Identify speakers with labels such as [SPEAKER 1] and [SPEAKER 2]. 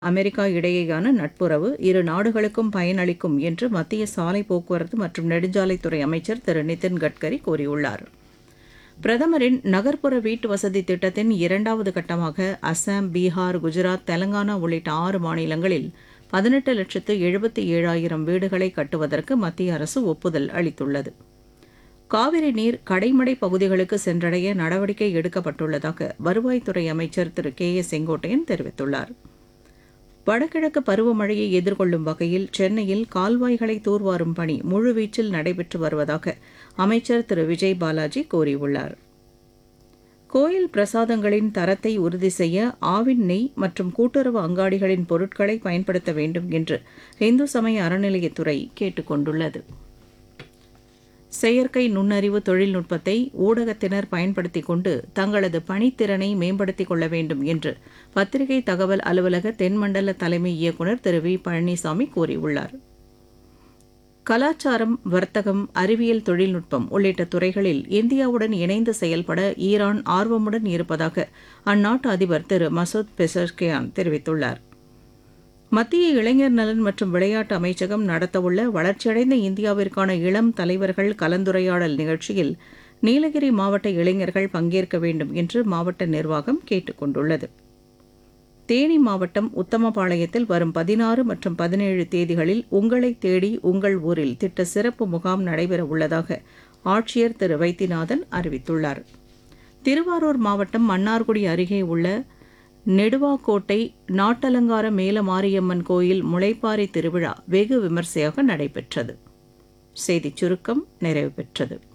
[SPEAKER 1] America இடையேயான நட்புறவு இரு நாடுகளுக்கும் பயனளிக்கும் என்று மத்திய சாலை போக்குவரத்து மற்றும் நெடுஞ்சாலைத்துறை அமைச்சர் திரு நிதின் கட்கரி கூறியுள்ளார் பிரதமரின் நகர்ப்புற வீட்டு வசதி திட்டத்தின் இரண்டாவது கட்டமாக அசாம் பீகார் குஜராத் தெலங்கானா உள்ளிட்ட ஆறு மாநிலங்களில் பதினெட்டு லட்சத்து எழுபத்தி ஏழாயிரம் வீடுகளை கட்டுவதற்கு மத்திய அரசு ஒப்புதல் அளித்துள்ளது காவிரி நீர் கடைமடை பகுதிகளுக்கு சென்றடைய நடவடிக்கை எடுக்கப்பட்டுள்ளதாக வருவாய்த்துறை அமைச்சர் திரு கே ஏ செங்கோட்டையன் தெரிவித்துள்ளார் வடகிழக்கு பருவமழையை எதிர்கொள்ளும் வகையில் சென்னையில் கால்வாய்களை தூர்வாரும் பணி முழுவீச்சில் நடைபெற்று வருவதாக அமைச்சர் திரு விஜய் பாலாஜி கூறியுள்ளார் கோயில் பிரசாதங்களின் தரத்தை உறுதி செய்ய ஆவின் நெய் மற்றும் கூட்டுறவு அங்காடிகளின் பொருட்களை பயன்படுத்த வேண்டும் என்று இந்து சமய அறநிலையத்துறை கேட்டுக் கொண்டுள்ளது செயற்கை நுண்ணறிவு தொழில்நுட்பத்தை ஊடகத்தினர் பயன்படுத்திக் கொண்டு தங்களது பணித்திறனை மேம்படுத்திக் கொள்ள வேண்டும் என்று பத்திரிகை தகவல் அலுவலக தென்மண்டல தலைமை இயக்குநர் திரு வி பழனிசாமி கூறியுள்ளார் கலாச்சாரம் வர்த்தகம் அறிவியல் தொழில்நுட்பம் உள்ளிட்ட துறைகளில் இந்தியாவுடன் இணைந்து செயல்பட ஈரான் ஆர்வமுடன் இருப்பதாக அந்நாட்டு அதிபர் திரு மசூத் பெசர்கியான் தெரிவித்துள்ளார் மத்திய இளைஞர் நலன் மற்றும் விளையாட்டு அமைச்சகம் நடத்தவுள்ள வளர்ச்சியடைந்த இந்தியாவிற்கான இளம் தலைவர்கள் கலந்துரையாடல் நிகழ்ச்சியில் நீலகிரி மாவட்ட இளைஞர்கள் பங்கேற்க வேண்டும் என்று மாவட்ட நிர்வாகம் கேட்டுக் கொண்டுள்ளது தேனி மாவட்டம் உத்தமபாளையத்தில் வரும் பதினாறு மற்றும் பதினேழு தேதிகளில் உங்களை தேடி உங்கள் ஊரில் திட்ட சிறப்பு முகாம் நடைபெற உள்ளதாக ஆட்சியர் திரு வைத்தியநாதன் அறிவித்துள்ளார் திருவாரூர் மாவட்டம் மன்னார்குடி அருகே உள்ள நெடுவாக்கோட்டை நாட்டலங்கார மேலமாரியம்மன் கோயில் முளைப்பாரி திருவிழா வெகு விமர்சையாக நடைபெற்றது செய்திச் சுருக்கம் நிறைவு பெற்றது